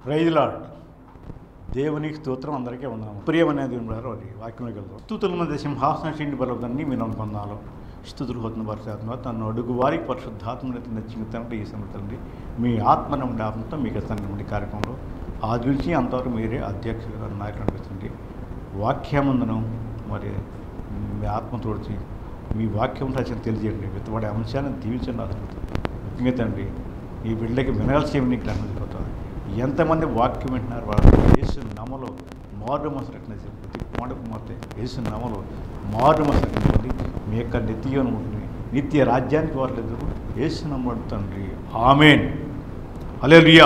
ప్రైజ్లాడ్ దేవునికి స్తోత్రం అందరికీ ఉన్నాము ప్రియమనే దేవుని వారు అది వాక్యంలోకి వెళ్తాం స్థుతుల మధ్య సింహాసన శ్రేణి బలవదాన్ని మీరు పొందాలో స్థుతులు హోతున్న పరిశాత్మ తను అడుగు వారికి పరిశుద్ధాత్మని నచ్చిన తండ్రి ఈ సమతండి మీ ఆత్మ నుండి ఆత్మతో మీకు ఇస్తాను నుండి కార్యక్రమంలో ఆది నుంచి అంతవరకు మీరే అధ్యక్షులుగా నాయకులు అనిపిస్తుంది వాక్యమందును మరి మీ ఆత్మ తోడిచి మీ వాక్యం రచన తెలియజేయండి వెతబడే అంశాన్ని దీవించండి అదుపుతుంది ఇంకా తండ్రి ఈ బిడ్డకి వినగలసి ఏమి నీకు అనిపిపోతుంది ఎంతమంది వాక్యం వింటున్నారు వాళ్ళు యేసు నమలో మారు మనసు రక్షణ ప్రతి కోండ కుమార్తె యేసు నమలో మారు మనసు రక్షించండి మీ యొక్క నిత్యం ఉంటుంది నిత్య రాజ్యానికి వారలేదు యేసు నమ్మడు తండ్రి ఆమెన్ అలెలుయా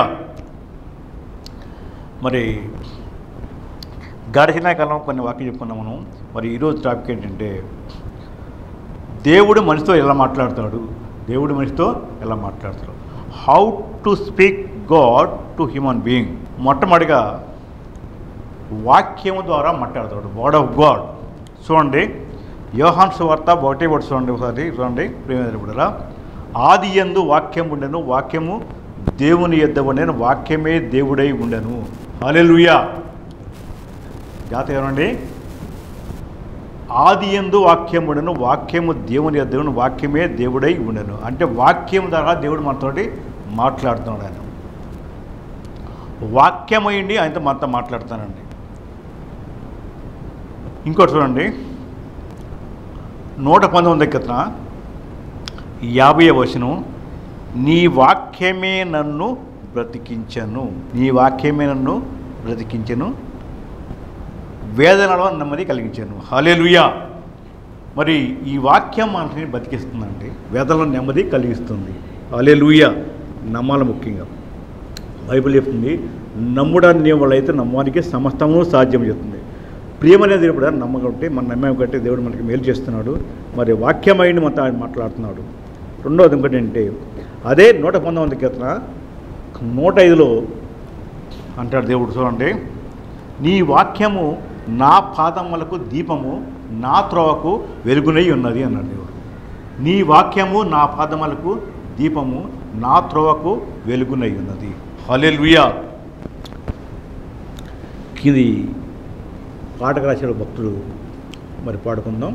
మరి గడిచిన కాలం కొన్ని వాక్యం చెప్పుకున్నాం మనం మరి ఈరోజు టాపిక్ ఏంటంటే దేవుడు మనిషితో ఎలా మాట్లాడతాడు దేవుడు మనిషితో ఎలా మాట్లాడతాడు how to speak God to human being మొట్టమొదటిగా వాక్యము ద్వారా మాట్లాడతాడు వర్డ్ ఆఫ్ గాడ్ చూడండి యోహాన్ సువార్త ఒకటి ఒకటి చూడండి ఒకసారి చూడండి ప్రేమ ఆది ఎందు వాక్యం ఉండెను వాక్యము దేవుని ఎద్ద ఉండెను వాక్యమే దేవుడై ఉండెను హల్లెలూయా జాత ఏమండి ఆది ఎందు వాక్యం ఉండను వాక్యము దేవుని ఎద్దను వాక్యమే దేవుడై ఉండను అంటే వాక్యం ద్వారా దేవుడు మనతోటి మాట్లాడుతున్నాడు ఆయన వాక్యమైండి ఆయనతో మనతో మాట్లాడుతానండి ఇంకోటి చూడండి నూట పంతొమ్మిది కింద యాభై వచనం నీ వాక్యమే నన్ను బ్రతికించను నీ వాక్యమే నన్ను బ్రతికించను వేదనలో నెమ్మది కలిగించాను హలేలుయా మరి ఈ వాక్యం మనల్ని బతికిస్తుందండి వేదనలో నెమ్మది కలిగిస్తుంది హలేలుయా నమ్మాలి ముఖ్యంగా బైబిల్ చెప్తుంది నమ్ముడాన్ని వాళ్ళైతే నమ్మడానికి సమస్తము సాధ్యం చెప్తుంది ప్రియమనేది కూడా నమ్మకం ఉంటే మన నమ్మే ఒకటి దేవుడు మనకి మేలు చేస్తున్నాడు మరి వాక్యమైన మనతో ఆయన మాట్లాడుతున్నాడు రెండవది ఇంకోటి ఏంటంటే అదే నూట పంతొమ్మిది కీర్తన నూట ఐదులో అంటాడు దేవుడు చూడండి నీ వాక్యము నా పాదములకు దీపము నా త్రోవకు వెలుగునై ఉన్నది అన్నాడు దేవుడు నీ వాక్యము నా పాదములకు దీపము నా త్రోవకు వెలుగునై ఉన్నది హలెలుయా ఇది పాటకు రాసిన భక్తుడు మరి పాడుకుందాం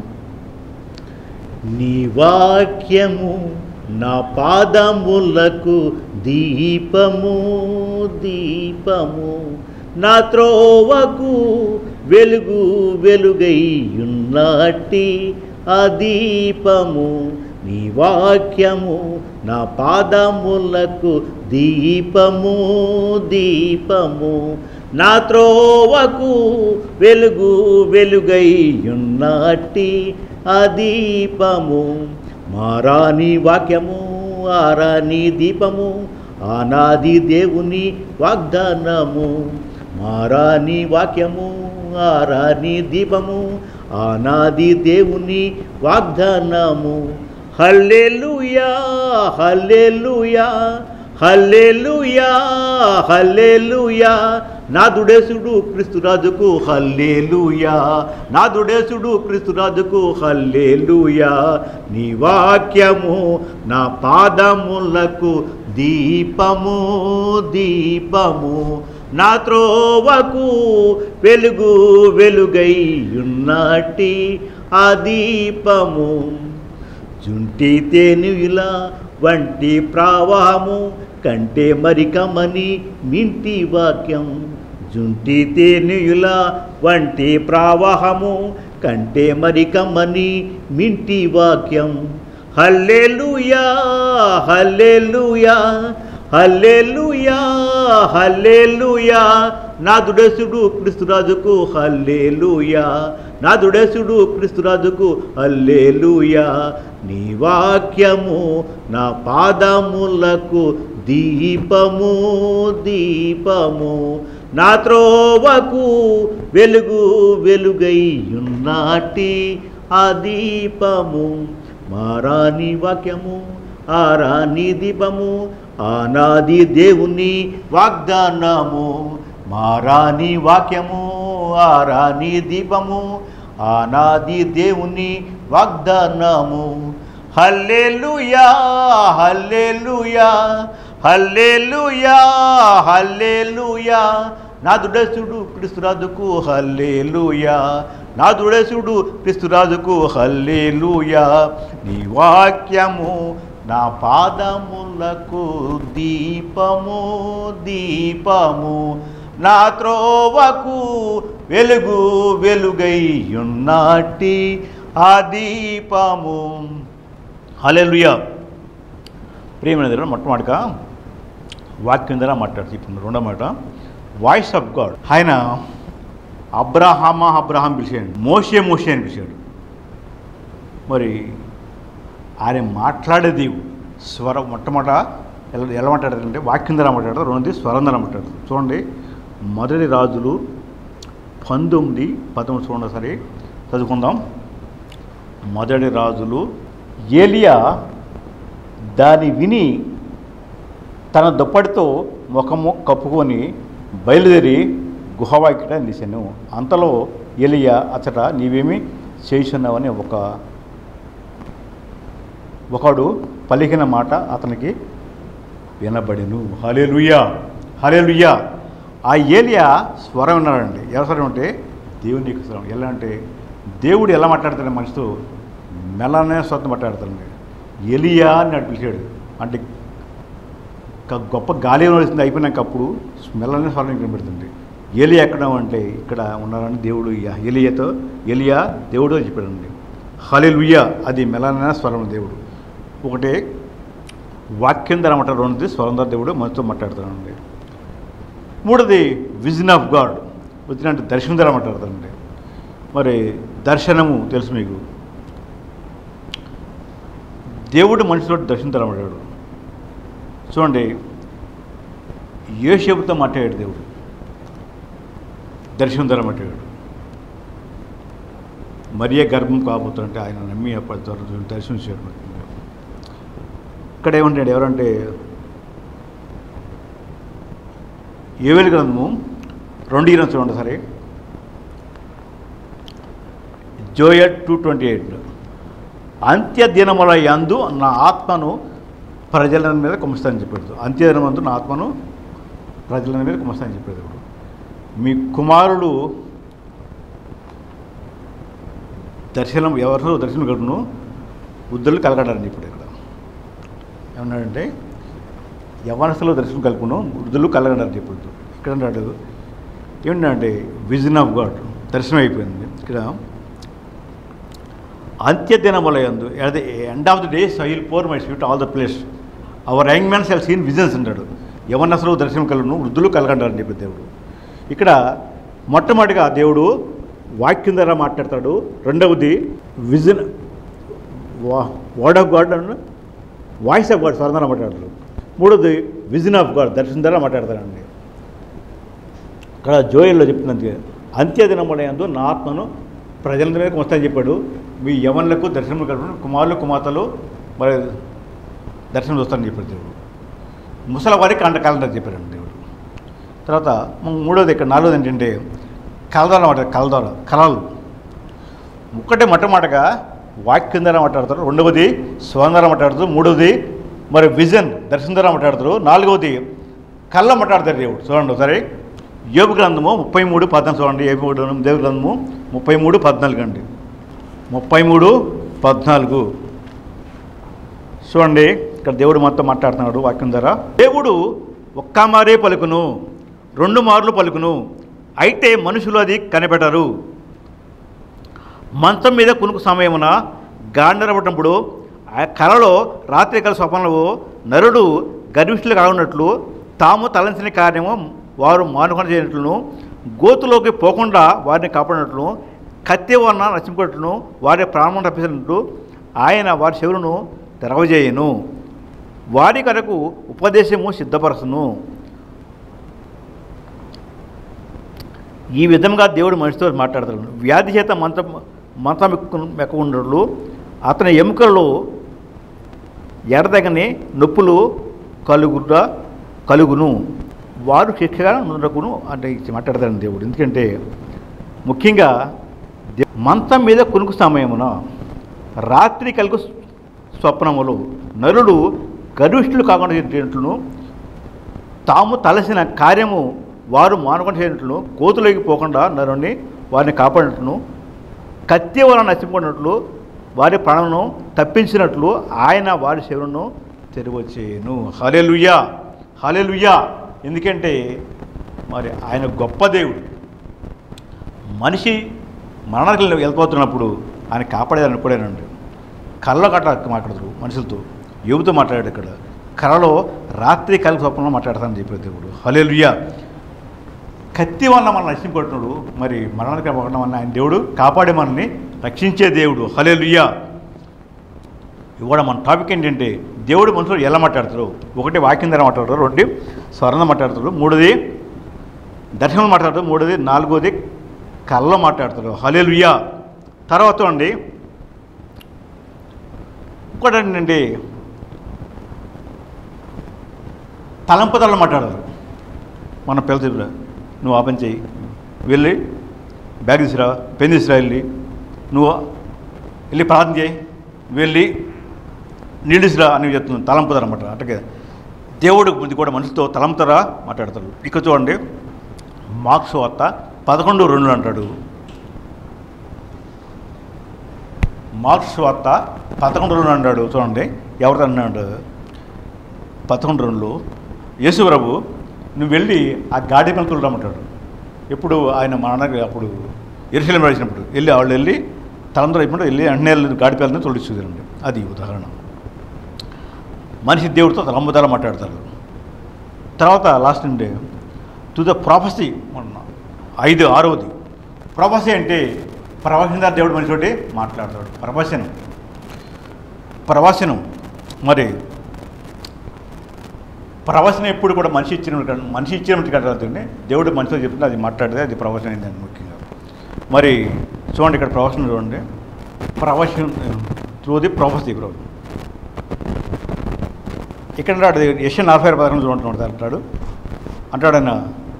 నీ వాక్యము నా పాదములకు దీపము దీపము నా త్రోవకు వెలుగు వెలుగైయున్నట్టి ఆ దీపము నీ వాక్యము నా పాదములకు దీపము దీపము నా త్రోవకు వెలుగు వెలుగైయున్నట్టి ఆ దీపము మారాని వాక్యము ఆరాని దీపము ఆనాది దేవుని వాగ్దానము మారాని వాక్యము ఆరాని దీపము ఆనాది దేవుని వాగ్దానము హల్లెలూయా హల్లెలూయా హల్లెలూయా హల్లెలూయా నాదుడేసుడు క్రీస్తురాజుకు హల్లేలుయా నాదుడేసుడు క్రీస్తురాజుకు హల్లేలుయా నీ వాక్యము నా పాదములకు దీపము దీపము నా త్రోవకు వెలుగు వెలుగై ఉన్నటి ఆ దీపము జుంటి తేనులా వంటి ప్రవాహము కంటే మరికమని మింటి వాక్యం జుంటి తేనుయుల వంటి ప్రవాహము కంటే మరికమని మింటి వాక్యం హల్లెలూయా హల్లెలూయా హల్లెలూయా హల్లెలూయా నాదుడేసుడు క్రీస్తురాజుకు హల్లేలుయా నాదుడేసుడు క్రీస్తురాజుకు హల్లేలుయా నీ వాక్యము నా పాదములకు దీపము దీపము నా త్రోవకు వెలుగు వెలుగై ఉన్నటి ఆ దీపము మారాని వాక్యము ఆరాని దీపము ఆనాది దేవుని వాగ్దానము మారాని వాక్యము ఆరాని దీపము ఆనాది దేవుని వాగ్దానము హల్లెలూయా హల్లెలూయా హల్లేలుయా హల్లేలుయా నా దుడసుడు క్రిస్తురాజుకు హల్లేలుయా నా దుడసుడు క్రిస్తురాజుకు హల్లేలుయా నీ వాక్యము నా పాదములకు దీపము దీపము నా త్రోవకు వెలుగు వెలుగై ఉన్నాటి ఆ దీపము హల్లెలూయా ప్రియమైన దేవుడు మొట్టమొదటిగా వాక్యం ద్వారా మాట్లాడుతూ ఇప్పుడు రెండో మాట వాయిస్ ఆఫ్ గాడ్ ఆయన అబ్రహామా అబ్రహాం పిలిచాడు మోషే మోషే అని పిలిచాడు మరి ఆయన మాట్లాడే దేవుడు స్వరం మొట్టమొదట ఎలా ఎలా మాట్లాడతారంటే వాక్యం ద్వారా మాట్లాడతారు రెండోది స్వరం ద్వారా మాట్లాడతారు చూడండి మొదటి రాజులు పంతొమ్మిది పదమూడు చూడండి ఒకసారి చదువుకుందాం మొదటి రాజులు ఏలియా దాని విని తన దుప్పటితో ముఖము కప్పుకొని బయలుదేరి గుహవాకిట నిలిచాను అంతలో ఎలియా అచ్చట నీవేమి చేస్తున్నావని ఒక ఒకడు పలికిన మాట అతనికి వినబడిను హలేలుయ్యా హలేలుయ్యా ఆ ఏలియా స్వరం విన్నాడండి ఎలా స్వరం అంటే దేవుని యొక్క స్వరం ఎలా అంటే దేవుడు ఎలా మాట్లాడతాడు మనిషితో మెల్లనే స్వరం మాట్లాడతాడండి ఎలియా అని అటు పిలిచాడు అంటే క- గొప్ప గాలి వస్తుంది అయిపోయినాక అప్పుడు మెల్లనే స్వరం కనబడుతుంది ఏలి ఎక్కడ అంటే ఇక్కడ ఉన్నారని దేవుడు ఇయ- ఎలియాతో ఎలియా దేవుడు అని చెప్పాడండి హలెలుయ్య అది మెల్లన స్వరం దేవుడు ఒకటి వాక్యం ద్వారా మాట్లాడు రెండోది స్వరం ద్వారా దేవుడు మనతో మాట్లాడుతాడండి మూడోది విజన్ ఆఫ్ గాడ్ విజన్ అంటే దర్శనం ద్వారా మాట్లాడతాడండి మరి దర్శనము తెలుసు మీకు దేవుడు మనిషితో దర్శనం ద్వారా మాట్లాడు చూడండి యోసేపుతో మాట్లాడాడు దేవుడు దర్శనం ద్వారా మాట్లాడాడు మరియే గర్భం కాబోతుంటే ఆయన నమ్మి అప్పటి ద్వారా దర్శించాడు ఇక్కడ ఏమంటాడు ఎవరంటే ఏవేలు గ్రంథము రెండు ఇరవై చూడండి సరే జోయట్ టూ ట్వంటీ ఎయిట్ అంత్య దినముల యందు నా ఆత్మను ప్రజల మీద కుమస్తానని చెప్పాడు అంత్య దినమందు నా ఆత్మను ప్రజల మీద కుమస్తానని చెప్పాడు ఇప్పుడు మీ కుమారుడు దర్శనం ఎవరు దర్శనం కట్టును వృద్ధులు కలగడారండి ఇప్పుడు ఇక్కడ ఏమన్నాడంటే యవనస్తులు దర్శనం కలుపును వృద్ధులు కలగడారు ఇప్పుడు ఇక్కడ అన్నాడు ఏమన్నాడంటే విజన్ ఆఫ్ గాడ్ దర్శనం అయిపోయింది ఇక్కడ అంత్యదినములయందు at the end of the days I will pour my sweet all the place our young men's hell seen visions అంటాడు యవనస్తులు దర్శనం కలుగును వృద్ధులు కలగంటారు చెప్పి దేవుడు ఇక్కడ మొట్టమొదటిగా దేవుడు వాక్యం ద్వారా మాట్లాడతాడు రెండవది vision word of God and voice of God స్వరం ద్వారా మాట్లాడతాడు మూడవది విజన్ ఆఫ్ గాడ్ దర్శనం ద్వారా మాట్లాడతాడండి ఇక్కడ జోయల్లో చెప్తున్నందుకే అంత్యదినములందు నా ఆత్మను ప్రజల మీదకి వస్తాయని చెప్పాడు మీ యవన్లకు దర్శనం కలుగును కుమారులు కుమార్తెలు మరి దర్శనం చూస్తానని చెప్పాడు దేవుడు ముసలి వారికి కంట కలర్ చెప్పాడు దేవుడు తర్వాత మ- మూడోది ఇక్కడ నాలుగోది ఏంటంటే కలదాలు మాట కలదాలు కళలు ఒక్కటే మొట్టమొదటగా వాక్యం ద్వారా మాట్లాడతారు రెండవది స్వరం ద్వారా మాట్లాడతారు మూడవది మరి విజన్ దర్శనం ద్వారా మాట్లాడతారు నాలుగవది కళ్ళ మాట్లాడతారు దేవుడు చూడండి ఒకసారి యోగు గ్రంథము ముప్పై మూడు పద్నాలుగు చూడండి యోగు గ్రంథం దేవుడి గ్రంథము ముప్పై మూడు పద్నాలుగు అండి ముప్పై మూడు పద్నాలుగు చూడండి ఇక్కడ దేవుడు మొత్తం మాట్లాడుతున్నాడు వాక్యం ద్వారా దేవుడు ఒక్క మారే పలుకును రెండు మార్లు పలుకును అయితే మనుషులు అది కనిపెట్టరు మంచం మీద కునుకు సమయమున గాండరపడినప్పుడు ఆ కలలో రాత్రి కల స్వప్నంలో నరుడు గర్విష్ఠులు కానున్నట్లు తాము తలంచిన కార్యము వారు మానుకొని చేయనట్లును గోతులోకి పోకుండా వారిని కాపాడినట్లు కత్తి వలన నశింపట్లును వారి ప్రాణం తప్పించినట్లు ఆయన వారి చెవులను తెరవజేయను వారి కొరకు ఉపదేశము సిద్ధపరచును ఈ విధంగా దేవుడు మనిషితో మాట్లాడతాడు వ్యాధి చేత మంత మంత మెక్క ఉండట్లు అతని ఎముకల్లో ఎడదగని నొప్పులు కలుగుట కలుగును వారు శిక్షగా ఉండకును అంటే ఇది మాట్లాడతాడు దేవుడు ఎందుకంటే ముఖ్యంగా దే- మంచం మీద కునుకు సమయమున రాత్రి కలుగు స్వప్నములు నరుడు గరుష్ఠులు కాకుండా చేసినట్లును తాము తలసిన కార్యము వారు మానుకొని చేయనట్లు కోతులోకి పోకుండా నరుని వారిని కాపాడినట్లును కత్తి వలన నశింపడినట్లు వారి ప్రాణమును తప్పించినట్లు ఆయన వారి శివులను తెరవచ్చేయను హలెలుయ్యా హలెలుయ్యా ఎందుకంటే మరి ఆయన గొప్ప దేవుడు మనిషి మరణానికి వెళ్ళిపోతున్నప్పుడు ఆయన కాపాడేదని అనుకోలేనండి కళ్ళ గట్ట మాట్లాడతారు మనుషులతో యువతో మాట్లాడాడు ఇక్కడ కళలో రాత్రి కళ స్వప్నంలో మాట్లాడతానని చెప్పాడు దేవుడు హలేలుయ్యా కత్తి వల్ల మనం నశింపడుతున్నాడు మరి మరణానికి వెళ్ళకుండా వల్ల ఆయన దేవుడు కాపాడే మనల్ని రక్షించే దేవుడు హలేలుయ్యా ఇవాళ మన టాపిక్ ఏంటంటే దేవుడు మనుషులు ఎలా మాట్లాడతారు ఒకటి వాక్యం ద్వారా మాట్లాడతారు రెండు స్వరంలో మాట్లాడతారు మూడోది దర్శనం మాట్లాడతారు మూడోది నాలుగోది కళ్ళలో మాట్లాడతారు హలేలుయ్యా తర్వాత అండి ఇంకోటి ఏంటంటే తలంపదల్లో మాట్లాడారు మన పిల్లలు చెప్పిన నువ్వు ఆ పని చెయ్యి వెళ్ళి బ్యాగ్ తీసురా పెన్ తీసురా వెళ్ళి నువ్వు వెళ్ళి ప్రార్థన చేయి వెళ్ళి నీళ్ళు తీసురా అని చెప్తున్నాను తలంపుతారు అనమాట అట్లాగే దేవుడు ముందు కూడా మనుషులతో తలంపుతారా మాట్లాడతారు ఇక్కడ చూడండి మార్క్స్ వార్త పదకొండు రెండు అంటాడు మార్క్స్ వార్త పదకొండు రెండు అన్నాడు చూడండి ఎవరు అన్నాడు పదకొండు రెండులో యేసు ప్రభు నువ్వు వెళ్ళి ఆ గాడి పలుకులు రమ్మంటాడు ఎప్పుడు ఆయన మా నాన్నకి అప్పుడు ఎరుశలం వేసినప్పుడు వెళ్ళి వాళ్ళు వెళ్ళి తలందరూ అయిపోయి వెళ్ళి అన్ని గాడి పిల్లల్ని తొలిచుదండి అది ఉదాహరణ మనిషి దేవుడితో తలంబదాల మాట్లాడతారు తర్వాత లాస్ట్ నుండి టు ద ప్రాఫసీ మొన్న ఐదు ఆరవది ప్రాఫసీ అంటే ప్రవచన దేవుడు మనిషితోటి మాట్లాడతాడు ప్రవచనం ప్రవచనం మరి ప్రవచనం ఎప్పుడు కూడా మనిషి ఇచ్చిన మనిషి ఇచ్చినట్టు కట్టాలంటే దేవుడు మనిషితో చెప్తే అది మాట్లాడితే అది ప్రవచనం అయిందండి ముఖ్యంగా మరి చూడండి ఇక్కడ ప్రవచనం చూడండి ప్రవచనం త్రూ ది ప్రొఫెసీ ప్రవచనం ఇక్కడ అంటాడు యశ నలభై ఆరు పదకొండు చూడండి అంటాడు అంటాడు ఆయన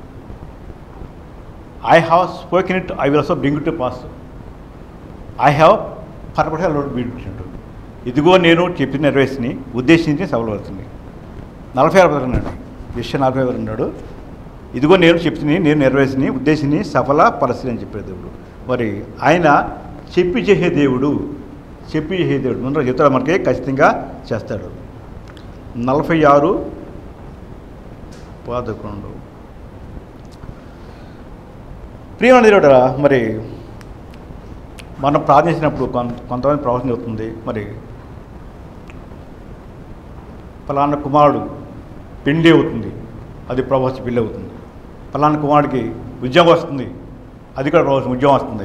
I have spoken it I will also bring to pass I have purpose load beat ఇదిగో నేను చెప్పిన నెరవేర్చిని ఉద్దేశించి సఫలవుతుంది నలభై ఆరు పదకొండు అండి యశ నలభై ఆరు అన్నాడు ఇదిగో నేను చెప్తుంది నేను నెరవేర్చిని ఉద్దేశిని సఫల పరిస్థితి అని చెప్పాడు దేవుడు మరి ఆయన చెప్పి చేసే దేవుడు చెప్పి చేసే దేవుడు ముందర చెప్తాడు మనకి ఖచ్చితంగా చేస్తాడు నలభై ఆరు పదకొండు ప్రియమైన దేవుడా మరి మనం ప్రార్థించినప్పుడు కొంత కొంతమంది ప్రవచనం అవుతుంది మరి ఫలానా కుమారుడు పెండి అవుతుంది అది ప్రవచ పెళ్ళి అవుతుంది ఫలానా కుమారుడికి ఉద్యోగం వస్తుంది అది కూడా ప్రవచనం ఉద్యోగం వస్తుంది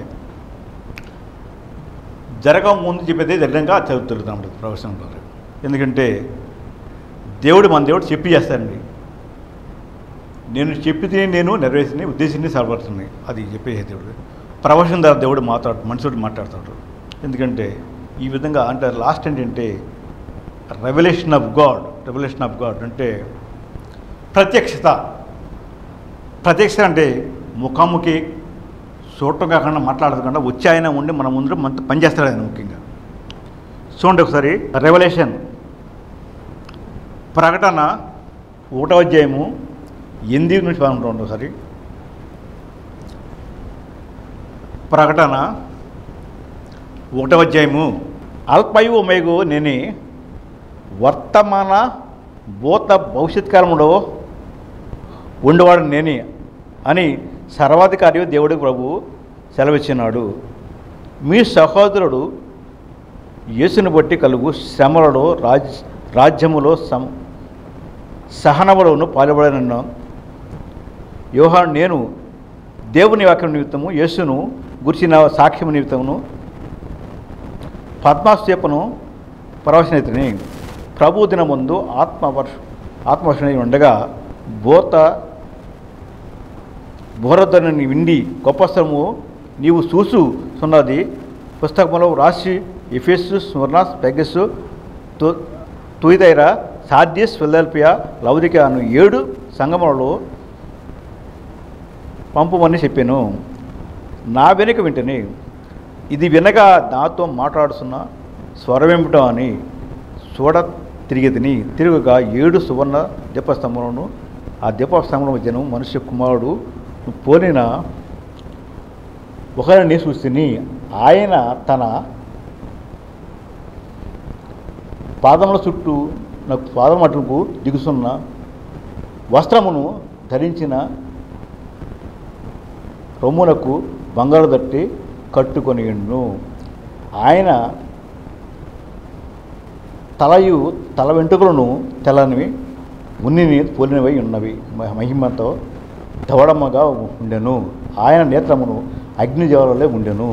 జరగక ముందు చెప్పేది జరిగినాక చదువుతున్నాం ప్రవచనం ఎందుకంటే దేవుడు మన దేవుడు చెప్పి చేస్తానండి నేను చెప్పితే నేను నెరవేర్చిన ఉద్దేశాన్ని సరపరుతుంది అది చెప్పే దేవుడు ప్రవచనం ద్వారా దేవుడు మాట్లాడు మనుషుడు మాట్లాడతాడు ఎందుకంటే ఈ విధంగా అంటే లాస్ట్ ఏంటంటే revolution of God revolution of God అంటే ప్రత్యక్షత ప్రత్యక్షత అంటే ముఖాముఖి చూడటం కాకుండా మాట్లాడకుండా వచ్చి ఆయన ఉండి మన ముందు మన పనిచేస్తాడు ఆయన ముఖ్యంగా చూడండి ఒకసారి రెవల్యూషన్ ప్రకటన ఒకటో అధ్యాయము ఎనిమిది నుంచి పదకొండు ఒకసారి ప్రకటన ఒకటో అధ్యాయము అల్పయు మేగు నేనే వర్తమాన భూత భవిష్యత్ కాలంలో ఉండేవాడు నేనే అని సర్వాధికారి దేవుడి ప్రభు సెలవిచ్చినాడు మీ సహోదరుడు యేసుని బట్టి కలుగు శ్రమలలో రాజ్ రాజ్యములో సమ సహనములోను పాల్పడనన్నా యోహాను నేను దేవుని వాక్యం నిమిత్తము యేసును గుర్చిన సాక్ష్యము నిమిత్తమును పద్మాస్తేపను ప్రవచనైతిని ప్రభు దినముందు ఆత్మవర్ష ఆత్మవర్షణ ఉండగా బోత బోరధని విండి గొప్ప స్థలము నీవు చూసు సున్నది పుస్తకంలో రాసి ఎఫెస్సు స్వర్ణ పెగస్సు తో తుయిదైరా సాధ్యస్ ఫిలల్పియా లౌదిక అను ఏడు సంగములలో పంపమని చెప్పాను నా వెనుక వింటని ఇది వినగా నాతో మాట్లాడుతున్న స్వరమేమిటో అని చూడ తిరిగి తిని తిరుగుగా ఏడు సువర్ణ దీపస్తంభములను ఆ దీపస్తంభం మధ్యను మనుష్య కుమారుడు పోలిన ఒకరిని చూసిని ఆయన తన పాదముల చుట్టూ నాకు పాదం అటుకు దిగుతున్న వస్త్రమును ధరించిన రొమ్మునకు బంగారు దట్టి కట్టుకొనియుండు ఆయన తలయు తల వెంట్రుకలను తెల్లనివి ఉన్నిని పోలినవై ఉన్నవి మ- మహిమతో ధవడమ్మగా ఉండెను ఆయన నేత్రమును అగ్నిజ్వాలలో ఉండెను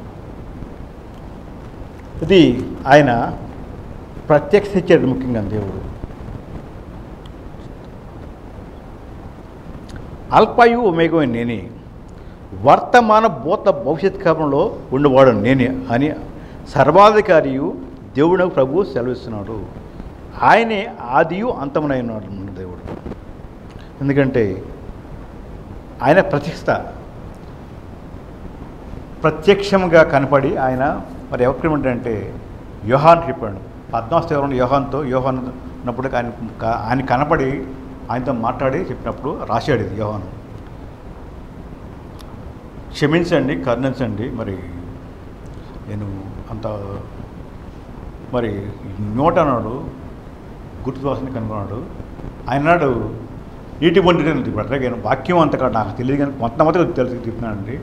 ఇది ఆయన ప్రత్యక్షించాడు ముఖ్యంగా దేవుడు అల్పయు ఒమేగమైన నేనే వర్తమాన భూత భవిష్యత్ కాలంలో ఉండేవాడు నేనే అని సర్వాధికారియు దేవుడు ప్రభు సెలవిస్తున్నాడు ఆయనే ఆదియు అంతమునైనాడు మన దేవుడు ఎందుకంటే ఆయన ప్రతిష్ట ప్రత్యక్షంగా కనపడి ఆయన మరి ఎవరికి అంటే యోహాన్ చెప్పాడు పద్మాస్తేవరం యోహాన్తో యోహాన్ ఉన్నప్పుడు ఆయన ఆయన కనపడి ఆయనతో మాట్లాడి చెప్పినప్పుడు రాశాడు ఇది యోహాను క్షమించండి కరుణించండి మరి నేను అంత మరి నోట అన్నాడు గుర్తువాసన కనుగొన్నాడు ఆయన అన్నాడు నీటి వంటి పెట్టగాను వాక్యం అంత కాదు నాకు తెలియదు కానీ కొంతమంది తెలిసి చెప్తున్నానండి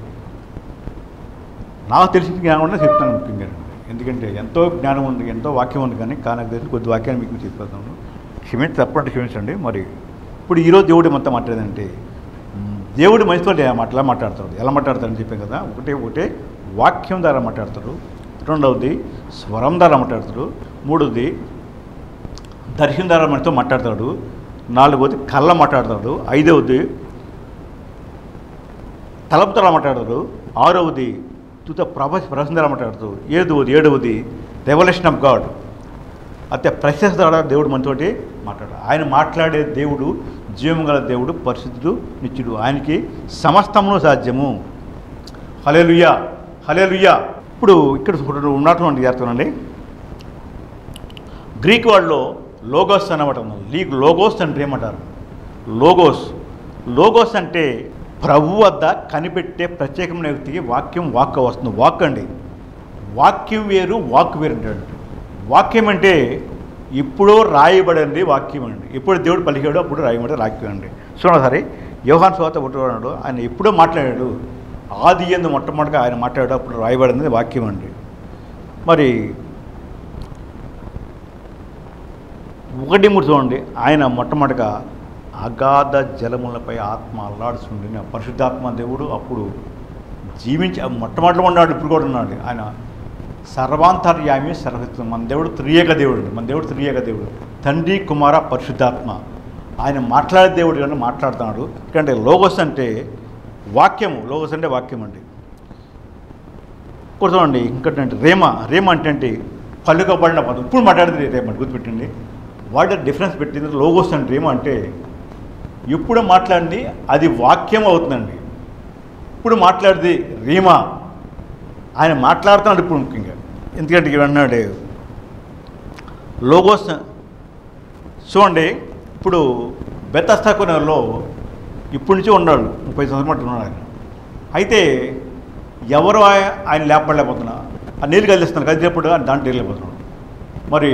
నాకు తెలిసిన జ్ఞానం కూడా చెప్తాను ముఖ్యంగా ఎందుకంటే ఎంతో జ్ఞానం ఉంది ఎంతో వాక్యం ఉంది కానీ కానీ నాకు తెలిసిన కొద్ది వాక్యాన్ని మీకు చెప్పేస్తాను క్షమించి తప్పంటే క్షమించండి మరి ఇప్పుడు ఈరోజు దేవుడు అంతా మాట్లాడేదంటే మ్, దేవుడు మనిషితో అట్లా మాట్లాడతాడు ఎలా మాట్లాడతాడని చెప్పాను కదా ఒకటే ఒకటే వాక్యం ద్వారా మాట్లాడతాడు రెండవది స్వరం ద్వారా మాట్లాడతాడు మూడవది దర్శనం ద్వారా మనతో మాట్లాడతాడు నాలుగవది కళ్ళ మాట్లాడతాడు ఐదవది తలపు ద్వారా మాట్లాడతాడు ఆరవది తుత ప్రభ ప్రశ్న ద్వారా మాట్లాడుతూ ఏడవది ఏడవది రెవల్యూషన్ ఆఫ్ గాడ్ అయితే ప్రశస్త ద్వారా దేవుడు మనతోటి మాట్లాడు ఆయన మాట్లాడే దేవుడు జీవము గల దేవుడు పరిశుద్ధుడు నిత్యుడు ఆయనకి సమస్తమును సాధ్యము హలేలుయ్యా హలేలుయ్యా ఇప్పుడు ఇక్కడ ఉన్నటువంటి చేస్తానండి గ్రీక్ వాళ్ళలో లోగోస్ అనమాట ఉన్నది లీ లోగోస్ అంటే ఏమంటారు లోగోస్ లోగోస్ అంటే ప్రభు వద్ద కనిపెట్టే ప్రత్యేకమైన వ్యక్తికి వాక్యం వాక్ వస్తుంది వాక్ అండి వాక్యం వేరు వాక్ వేరు అంటాడు వాక్యం అంటే ఇప్పుడు రాయబడింది వాక్యం అండి ఎప్పుడు దేవుడు పలికాడు అప్పుడు రాయబడి వాక్యం అండి చూడండి సరే యోహాన్ స్వాత పుట్టుకున్నాడు ఆయన ఎప్పుడో మాట్లాడాడు ఆది ఎందు మొట్టమొదటిగా ఆయన మాట్లాడాడు అప్పుడు రాయబడింది వాక్యం అండి మరి ఒకటి మూడు చూడండి ఆయన మొట్టమొదటిగా అగాధ జలములపై ఆత్మ అల్లాడుచుండిన పరిశుద్ధాత్మ దేవుడు అప్పుడు జీవించి ఆ మొట్టమొదటిలో ఉన్నాడు ఇప్పుడు కూడా ఉన్నాడు ఆయన సర్వాంతర్యామి సర్వత్వం మన దేవుడు త్రియేక దేవుడు అండి. మన దేవుడు త్రియేక దేవుడు తండ్రి కుమార పరిశుద్ధాత్మ ఆయన మాట్లాడే దేవుడు కానీ మాట్లాడుతున్నాడు ఎందుకంటే లోగోస్ అంటే వాక్యము లోగోస్ అంటే వాక్యం అండి కూర్చోండి ఇంకోటి రేమ రేమ అంటే ఏంటి పలుకబడిన పదం ఇప్పుడు మాట్లాడింది రేమ అంటే గుర్తుపెట్టండి వాటి డిఫరెన్స్ పెట్టింది లోగోస్ అంటే రేమ అంటే ఎప్పుడు మాట్లాడింది అది వాక్యం అవుతుందండి ఇప్పుడు మాట్లాడింది రీమా ఆయన మాట్లాడుతున్నాడు ఇప్పుడు ముఖ్యంగా ఎందుకంటే ఇక్కడ అన్నాడు లోగోస్ చూడండి ఇప్పుడు బెత్తస్తాకునలో ఇప్పటి నుంచి ఉన్నాడు ముప్పై సంవత్సరం మటు ఉన్నాడు ఆయన అయితే ఎవరు ఆయ- ఆయన లేపడలేకపోతున్నా ఆ నీళ్ళు కదిలిస్తున్నాడు కదిలేప్పుడు దాంట్లో వెళ్ళిపోతున్నాడు మరి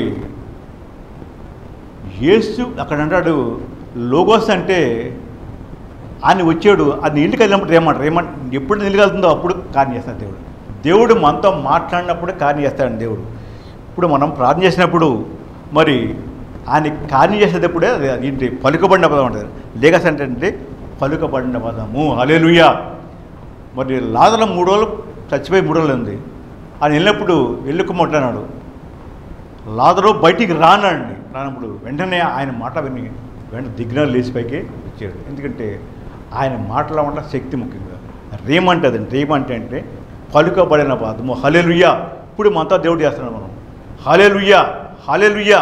యేసు అక్కడ అంటాడు లోగోస్ అంటే ఆయన వచ్చాడు అది నీళ్ళు కదిలినప్పుడు ఏమంటారు ఏమంట ఎప్పుడు నీళ్ళు కలుతుందో అప్పుడు కార్యం చేస్తాడు దేవుడు దేవుడు మనతో మాట్లాడినప్పుడు కార్యం చేస్తాడు దేవుడు ఇప్పుడు మనం ప్రార్థన చేసినప్పుడు మరి ఆయన కార్యం చేసేటప్పుడే అది ఏంటి పలుకబడిన పదం అంటారు లేగస్ అంటే అంటే పలుకబడిన పదము హలేలుయా మరి లాదల మూడు రోజులు చచ్చిపోయి మూడు రోజులు ఉంది ఆయన వెళ్ళినప్పుడు వెళ్ళుకుమంటున్నాడు లాదరు బయటికి రానండి రానప్పుడు వెంటనే ఆయన మాట విని వెంటనే దిగ్నాలు లేచి పైకి వచ్చాడు ఎందుకంటే ఆయన మాటల వల్ల శక్తి ముఖ్యంగా రేమంటదండి రేమంటే అంటే పలుకబడిన పాదము హలెలుయ్యా ఇప్పుడు మనతో దేవుడు చేస్తున్నాడు మనం హలెలుయ్యా హలెలుయ్యా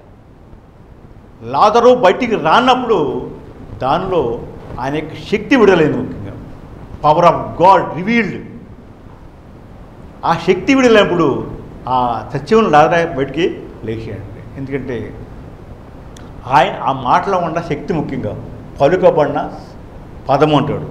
లాదరు బయటికి రానప్పుడు దానిలో ఆయన యొక్క శక్తి విడలేదు ముఖ్యంగా పవర్ ఆఫ్ గాడ్ రివీల్డ్ ఆ శక్తి విడలేనప్పుడు ఆ సత్యం లాదరా బయటికి లేచేయండి ఎందుకంటే ఆయన ఆ మాటలో ఉన్న శక్తి ముఖ్యంగా పలుకబడిన పదము అంటాడు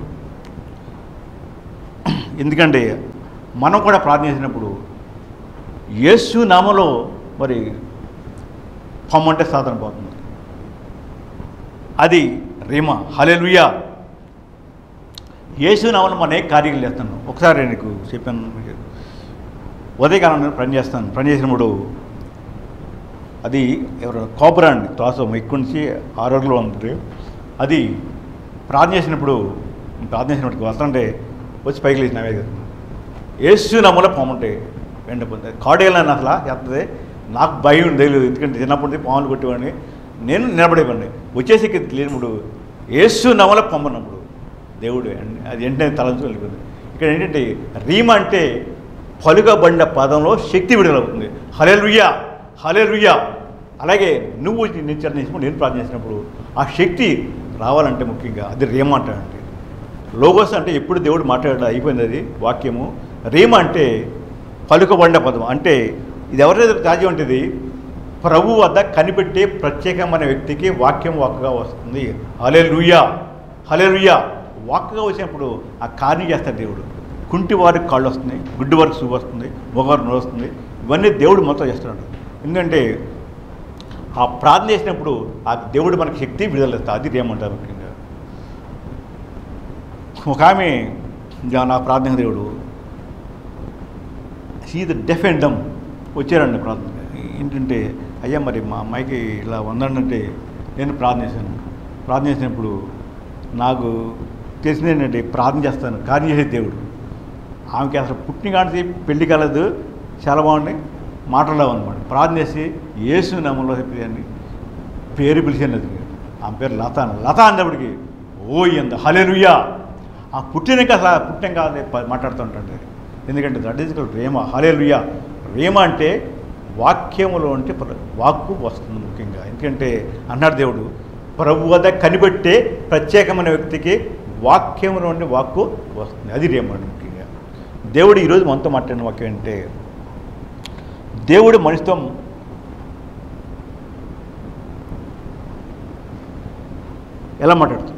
ఎందుకంటే మనం కూడా ప్రార్థించినప్పుడు యేసు నామలో మరి పొమ్మంటే సాధన పోతుంది అది రీమ హలెలుయా యేసు నామలో మనం ఏ కార్యాలు చేస్తాను ఒకసారి నీకు చెప్పాను మీకు. ఉదయకాలం నేను పని చేస్తాను పని చేసినప్పుడు అది ఎవరు కోబరా అండి త్వాసం ఎక్కువ నుంచి ఆరు అడుగులో ఉంది అది ప్రార్థన చేసినప్పుడు ప్రార్థన చేసినప్పుడు వస్తుంటే వచ్చి పైకి లేచి నవే ఏసు నమ్మలో పాముంటే వెండిపోతుంది కాడేయాలని అసలు చేస్తుంది నాకు భయం తెలియదు ఎందుకంటే చిన్నప్పటి నుంచి పాములు కొట్టేవాడిని నేను నిలబడేవాడిని వచ్చేసి ఇక్కడ లేనప్పుడు ఏసు నమ్మల పొమ్మన్నప్పుడు దేవుడు వెం- అది వెంటనే తలంచు వెళ్ళిపోయింది ఇక్కడ ఏంటంటే రీమ అంటే పలుకబడిన పదంలో శక్తి విడుదలవుతుంది హలే రుయ్యా హలే రుయ్యా అలాగే నువ్వు నేను చేసినప్పుడు నేను ప్రార్థన చేసినప్పుడు ఆ శక్తి రావాలంటే ముఖ్యంగా అది రీమ అంటాడంటే లోగోస్ అంటే ఎప్పుడు దేవుడు మాట్లాడడం అయిపోయింది అది వాక్యము రీమ అంటే పలుకబడిన పదం అంటే ఇది ఎవరైతే రాజ్యం అంటే ఇది ప్రభు వద్ద కనిపెట్టే ప్రత్యేకమైన వ్యక్తికి వాక్యం వాక్గా వస్తుంది హలే లుయ్యా హలే లుయ్యా వాక్గా వచ్చినప్పుడు ఆ కార్యం చేస్తాడు దేవుడు కుంటి వారికి కాళ్ళు వస్తున్నాయి గుడ్డి వారికి చూపు వస్తుంది మొగవారికి నోరు వస్తుంది ఇవన్నీ దేవుడు మొత్తం చేస్తున్నాడు ఎందుకంటే ఆ ప్రార్థన చేసినప్పుడు ఆ దేవుడు మనకి శక్తి విడుదల ఇస్తాడు అది ఏమంటారు ముఖ్యంగా ఒక ఆమె ఇంకా నా ప్రార్థన దేవుడు see the deaf and dumb వచ్చారండి ప్రార్థన ఏంటంటే అయ్యా మరి మా అమ్మాయికి ఇలా ఉందంటే నేను ప్రార్థన చేశాను ప్రార్థన చేసినప్పుడు నాకు తెలిసింది ఏంటంటే ప్రార్థన చేస్తాను కార్యం చేసే దేవుడు ఆమెకి అసలు పుట్టిన కాడికి పెళ్లి కలదు చాలా బాగున్నాయి మాటలు అనమాట ప్రార్థన చేసి యేసు నామంలో చెప్పి పేరు పిలిచాను అది ఆమె పేరు లత అని. లత అన్నప్పటికి ఓ ఎంత హలెలుయ్యా ఆ పుట్టినాక అసలు ఆ పుట్టినాక అదే ప- మాట్లాడుతుంటాడు ఎందుకంటే that is rhema hallelujah rhema అంటే వాక్యములో అంటే ప్ర- వాక్కు వస్తుంది ముఖ్యంగా ఎందుకంటే అన్నాడు దేవుడు ప్రభు వద్ద కనిపెట్టే ప్రత్యేకమైన వ్యక్తికి వాక్యములో ఉండే వాక్కు వస్తుంది అది రేమ అండి ముఖ్యంగా దేవుడు ఈరోజు మనతో మాట్లాడిన వాక్యం అంటే దేవుడు మనిషితో ఎలా మాట్లాడుతాడు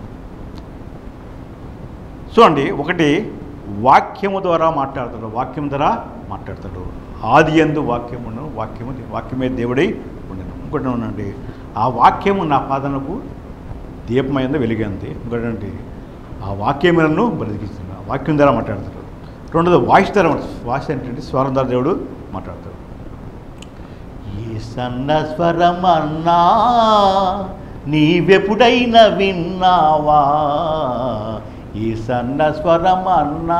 చూడండి ఒకటి వాక్యము ద్వారా మాట్లాడతాడు వాక్యం ద్వారా మాట్లాడతాడు ఆది ఎందు వాక్యమును వాక్యము వాక్యమే దేవుడై ఉండను ఇంకోటి ఉండండి ఆ వాక్యము నా పాదనకు దీపమైంది వెలిగింది ఇంకోటి ఆ వాక్యములను బ్రతికిస్తుంది ఆ వాక్యం ద్వారా మాట్లాడతాడు రెండోది వాయిస్ ద్వారా వాయిస్ ఏంటంటే స్వరం ద్వారా దేవుడు మాట్లాడతాడు ఈ సన్న స్వరమన్నా నీవెప్పుడైనా విన్నావా ఈ సన్న స్వరమన్నా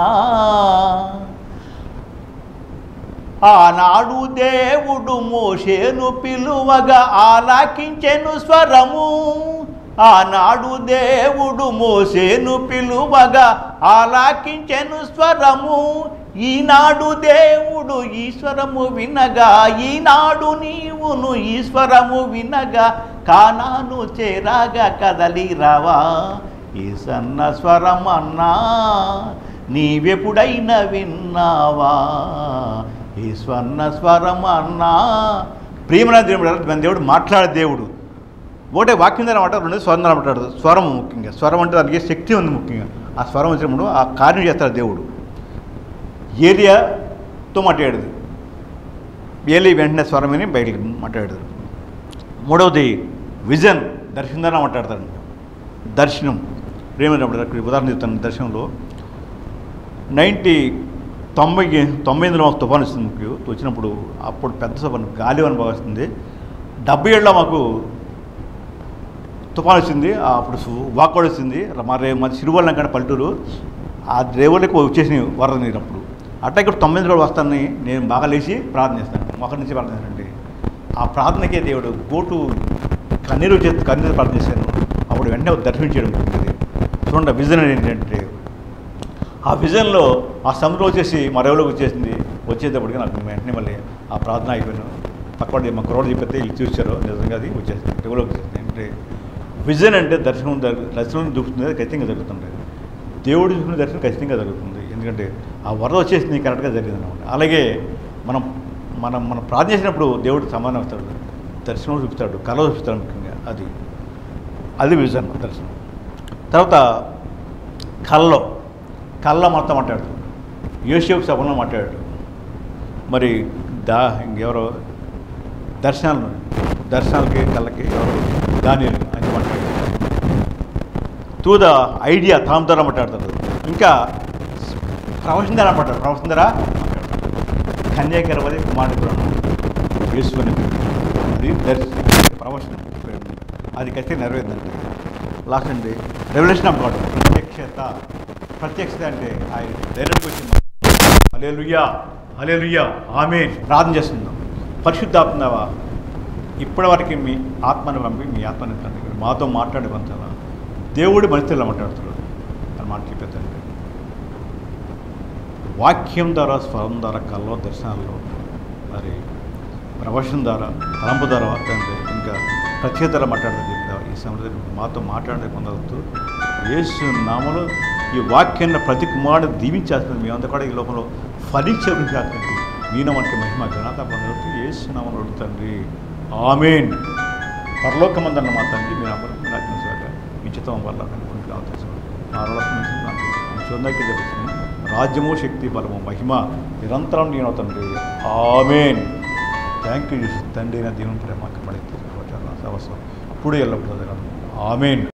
ఆనాడు దేవుడు మోషేను పిలువగా ఆలాకించెను స్వరము ఆనాడు దేవుడు మోసేను పిలువగా ఆలాకించెను స్వరము ఈనాడు దేవుడు ఈశ్వరము వినగా ఈనాడు నీవును ఈశ్వరము వినగా కానాను చేరాగా కదలి రావా ఈ సన్న స్వరమన్నా నీవెప్పుడైనా విన్నావా ఈ స్వర్ణ స్వరం అన్నా ప్రియమైన దేవుడు మన దేవుడు మాట్లాడే దేవుడు ఒకటే వాక్యం ద్వారా మాట రెండు స్వరం ద్వారా మాట్లాడదు స్వరం ముఖ్యంగా స్వరం అంటే దానికి శక్తి ఉంది ముఖ్యంగా ఆ స్వరం వచ్చినప్పుడు ఆ కార్యం చేస్తాడు దేవుడు ఏరియాతో మాట్లాడేది ఏలి వెంటనే స్వరం అని బయటికి మాట్లాడదు మూడవది విజన్ దర్శనం ద్వారా మాట్లాడతాడు దర్శనం ప్రేమ ఉదాహరణ చెప్తాను దర్శనంలో నైంటీ తొంభై తొంభై ఎనిమిదిలో మాకు తుఫాను వచ్చింది మీకు వచ్చినప్పుడు అప్పుడు పెద్ద తుఫాను గాలి అని బాగా వస్తుంది డెబ్బై ఏళ్ళలో మాకు తుఫాను వచ్చింది ఆ అప్పుడు సు- వాకోడు వచ్చింది మరి మాది సిరువల్ కంటే పల్లెటూరు ఆ డ్రైవర్లకు వచ్చేసి వరద నీరు అప్పుడు అట్లా ఇక్కడ తొమ్మిది రోజులు వస్తానని నేను బాగా లేచి ప్రార్థన చేస్తాను మొక్కడి నుంచి ప్రార్థన చేస్తానండి ఆ ప్రార్థనకే దేవుడు గోటు కన్నీరు చేతి కన్నీరు ప్రార్థన చేశాను అప్పుడు వెంటనే దర్శనం చేయడం జరిగింది. చూడండి విజన్ ఏంటంటే ఆ విజన్లో ఆ సముద్రం వచ్చేసి మరవలోకి వచ్చేసింది వచ్చేటప్పటికి నాకు వెంటనే మళ్ళీ ఆ ప్రార్థన అయిపోయాను పక్కపడి మా కురవాడు చెప్పితే వీళ్ళు చూశారు నిజంగా అది వచ్చేసింది డెవలప్ వచ్చేసింది అంటే విజన్ అంటే దర్శనం జరుగు దర్శనం చూపుతుంది అది ఖచ్చితంగా జరుగుతుంది దేవుడు చూసిన దర్శనం ఖచ్చితంగా జరుగుతుంది ఎందుకంటే ఆ వరద వచ్చేసింది కరెక్ట్గా జరిగింది అనమాట అలాగే మనం మనం మనం ప్రార్థన చేసినప్పుడు దేవుడు సమానం అవుతాడు దర్శనం చూపుతాడు కళ చూపుతాడు ముఖ్యంగా అది అది విజన్ దర్శనం తర్వాత కల్లో కళ్ళ మొత్తం మాట్లాడు యోసేపు సభలో మాట్లాడాడు మరి దా ఇంకెవరో దర్శనాలు దర్శనాలకి కళ్ళకి ఎవరు దానిలు అని మాట్లాడాడు తూద ఐడియా తాము ద్వారా మాట్లాడతాడు ఇంకా ప్రవచన ధర మాట్లాడు ప్రవచన ధర కన్యాకరవది కుమారుడు బ్రహ్మ యేసుని అది దర్శనం ప్రవచనం అది ఖచ్చితంగా నెరవేరిందంటే లాస్ట్ అండి రెవల్యూషన్ ఆఫ్ గాడ్ ప్రత్యక్షత ప్రత్యక్షత అంటే ఆయన డైరెక్ట్గా వచ్చింది అలే లుయ్యా అలే లుయ్యా ఆమె ప్రార్థన చేస్తున్నాం పరిశుద్ధాత్మవా ఇప్పటివరకు మీ ఆత్మను పంపి మీ ఆత్మని తండ్రి మాతో మాట్లాడే పంచాలా దేవుడు మనిషిలో మాట్లాడుతున్నాడు అని మాట చెప్పేదండి వాక్యం ద్వారా స్వరం ద్వారా కల్లో దర్శనాల్లో మరి ప్రవచనం ద్వారా తలంపు ద్వారా తండ్రి ఇంకా ప్రత్యేక ద్వారా మాట్లాడదని చెప్పారు ఈ సమయంలో మాతో మాట్లాడే పొందవద్దు యేసు నామలో ఈ వాక్యాన్ని ప్రతి కుమారుడు దీవించేస్తుంది మేమంతా కూడా ఈ లోకంలో ఫలించేస్తుంది మీన వంటి మహిమ ఘనత పొందవద్దు యేసు నామలో తండ్రి ఆమెన్ పరలోకమందన్న మా తండ్రి మీరు అమరు మీరు అజ్ఞాసాక మీ చిత్తం వల్ల కనుక్కుంటూ అవకాశం చూడడానికి తెలుస్తుంది రాజ్యము శక్తి బలము మహిమ నిరంతరం నేను తండ్రి ఆమెన్ థ్యాంక్ యూ తండ్రి నా దేవుని ప్రేమ కబడి అవసరం అప్పుడు ఎల్లప్పుడు ఆమెన్